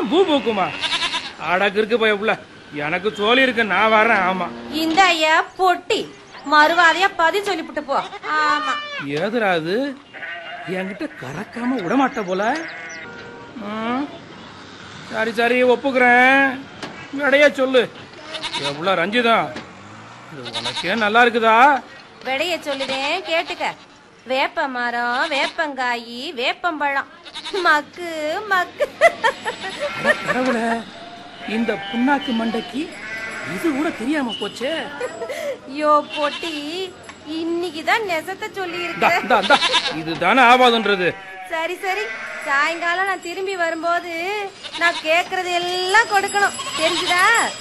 பூ பூக்குமா அடக்கு இருக்கு போய் உள்ள எனக்கு சோழி இருக்கு நான் வரேன் ஆமா இந்த ஐயா பொட்டி மறுவாதையா பதில் சொல்லிவிட்டு போ ஆமா ஏதுடா அது என்கிட்ட கறக்காம விடமாட்ட போல ம், சரி சரி ஒப்புக்கிறேன் விடைய சொல்லு எவ்வளோ ரஞ்சிதா இது உனக்கே நல்லா இருக்குதா விடைய சொல்லுதேன் கேட்டுக்க வேப்ப மரம் வேப்பங்காயி வேப்பம்பழம் மக்கு மக்கு அட கடவுளே இந்த புண்ணாக்கு மண்டைக்கு இது கூட தெரியாம போச்சே யோ பொட்டி இன்னைக்குதான் நெசத்தை சொல்லி இந்தா, இருக்க இந்தா, இந்தா. இதுதானே ஆபாதுன்றது சரி சரி சாயங்காலம் நான் திரும்பி வரும்போது நான் கேக்குறது எல்லாம் கொடுக்கணும் தெரிஞ்சுதா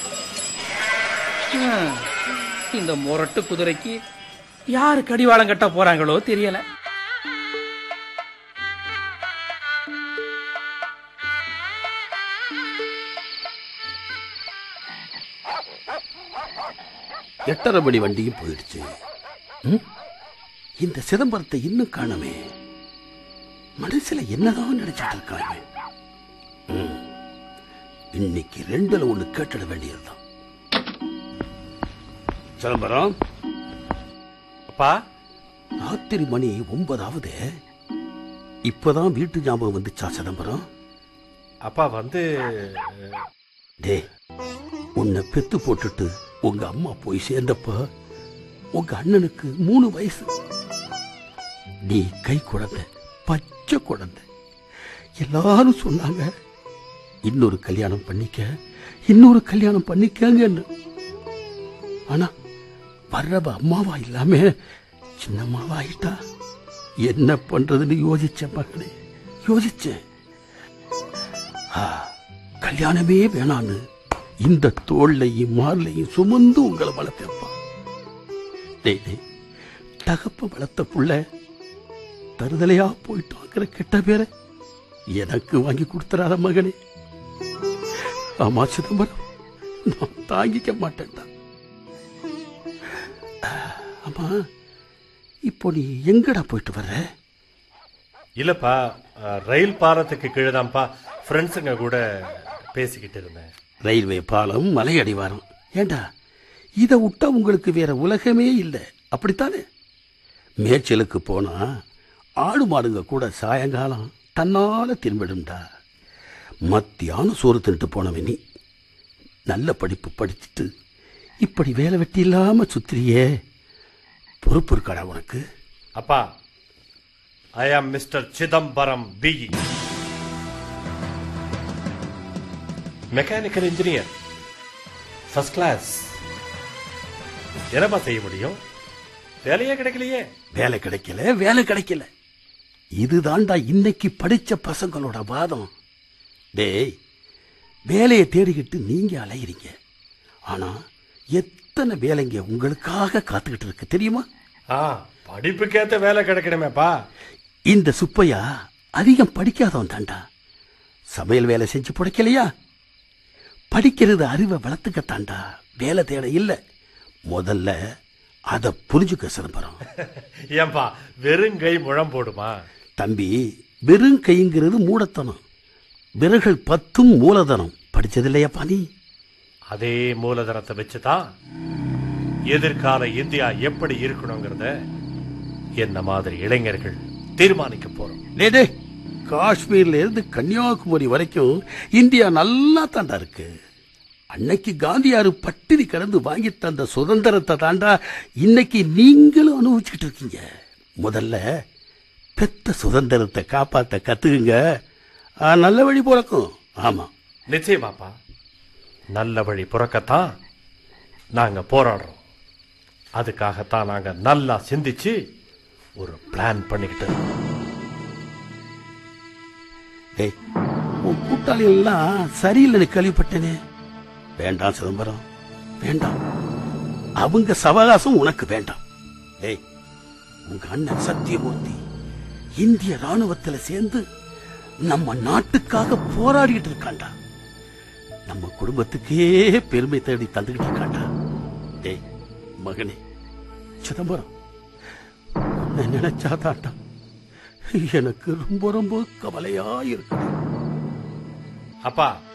ஹம், இந்த முரட்டு குதிரைக்கு யாரு கடிவாளம் கட்ட போறாங்களோ தெரியல எட்டரை மணி வண்டியும் போயிடுச்சு ம்? இந்த சிதம்பரத்தை இன்னும் காணமே மனசுல என்னதான் நினைச்சிட்டு இருக்கான் இவன்? ம். இன்னைக்கு ரெண்டுல ஒண்ணு கேட்டுட வேண்டியதுதான் சிதம்பரம் அப்பா ராத்திரி மணி ஒன்பதாவது இப்பதான் வீட்டு ஞாபகம் வந்துச்சா சிதம்பரம் அப்பா வந்து டே உன்னை பெத்து போட்டுட்டு உங்க அம்மா போய் சேர்ந்தப்ப உங்க அண்ணனுக்கு மூணு வயசு நீ கை குழந்தை பச்சை குழந்தை எல்லாரும் சொன்னாங்க இன்னொரு கல்யாணம் பண்ணிக்க இன்னொரு கல்யாணம் பண்ணிக்கங்கன்னு ஆனா வர்றவ அம்மாவா இல்லாம சின்னம்மாவா ஆயிட்டா என்ன பண்றதுன்னு யோசிச்சேன் மகனே யோசிச்சேன் ஆ, கல்யாணமே வேணான்னு இந்த தோல்லையும் மார்லையும் சுமந்து உங்களை வளர்த்தப்பா டேய் டேய், தகப்ப வளர்த்த புள்ள தருதலையா போயிட்டாங்கிற கெட்ட பேரை எனக்கு வாங்கி கொடுத்துறாத மகனே ஆமா சிதம்பரம் நான் தாங்கிக்க மாட்டேன்டா ஆ, அம்மா இப்போ நீ எங்கடா போயிட்டு வர்ற இல்லப்பா அஹ், ரயில் பாலத்துக்கு கீழேதான்ப்பா ஃப்ரெண்ட்ஸுங்க கூட பேசிக்கிட்டு இருந்தேன் ரயில்வே பாலம் மலை அடிவாரம் ஏண்டா இதை விட்டா உங்களுக்கு வேற உலகமே இல்லை அப்படித்தானே மேய்ச்சலுக்கு போனா ஆடு மாடுங்க கூட சாயங்காலம் தன்னால திரும்பிடும்டா மத்தியானம் சோறு தின்ட்டு போனவன் நீ நல்ல படிப்பு படிச்சுட்டு இப்படி வேலை வெட்டி இல்லாம சுத்திரியே பொறுப்பு இருக்காடா உனக்கு அப்பா I am mister Chidambaram BE mechanical engineer first class என்னப்பா செய்ய முடியும் வேலையே கிடைக்கலையே வேலை கிடைக்கல வேலை கிடைக்கல இதுதான்டா இன்னைக்கு படிச்ச பசங்களோட வாதம் டேய் வேலையை தேடிக்கிட்டு நீங்க அலையிறீங்க ஆனா எத்தனை வேலைங்க உங்களுக்காக காத்துக்கிட்டு இருக்கு தெரியுமா ஆ படிப்புக்கேத்த வேலை கிடைக்கணுமேப்பா இந்த சுப்பையா அதிகம் படிக்காதவன் தாண்டா சமையல் வேலை செஞ்சு பிடிக்கலையா படிக்கிறது அறிவை வளர்த்துக்கத்தாண்டா வேலை தேட இல்ல முதல்ல அதை புரிஞ்சுக்க சிதம்பரம் ஏன்பா வெறுங்கை முழம் போடுமா தம்பி வெறும் கைங்கிறது மூடத்தனம் விரல்கள் பத்தும் மூலதனம் படிச்சதில்லையாப்பா நீ அதே மூலதனத்தை வச்சுதான் எதிர்கால இந்தியா எப்படி இருக்கணுங்கிறத என்ன மாதிரி இளைஞர்கள் தீர்மானிக்க போறோம் டே டே காஷ்மீர்ல இருந்து கன்னியாகுமரி வரைக்கும் இந்தியா நல்லா தாண்டா இருக்கு அன்னைக்கு காந்தியாரு பட்டினி கடந்து வாங்கி தந்த சுதந்திரத்தை தாண்டா இன்னைக்கு நீங்களும் அனுபவிச்சுக்கிட்டு இருக்கீங்க முதல்ல பெத்த சுதந்திரத்தை காப்பாத்த கத்துக்குங்க ஆ, நல்ல வழி பிறக்கும் ஆமா நிச்சயமாப்பா நல்ல வழி புறக்கத்தான் நாங்க போராடுறோம் அதுக்காகத்தான் நாங்க நல்லா சிந்திச்சு ஒரு பிளான் பண்ணிக்கிட்டு இருக்கோம். டேய் உன் கூட்டாளிகள் எல்லாம் சரியில்லைன்னு கேள்விப்பட்டேனே வேண்டாம் சிதம்பரம் வேண்டாம் அவங்க சவகாசம் உனக்கு வேண்டாம் டேய் உங்க அண்ணன் சத்தியமூர்த்தி இந்திய ராணுவத்துல சேர்ந்து நம்ம நாட்டுக்காக போராடிட்டு இருக்காண்டா நம்ம குடும்பத்துக்கே பெருமை தேடி தந்துகிட்டு இருக்காண்டா டேய் மகனே சிதம்பரம் உன்னை நினைச்சாதாண்டா எனக்கு ரொம்ப ரொம்ப கவலையா இருக்கு அப்பா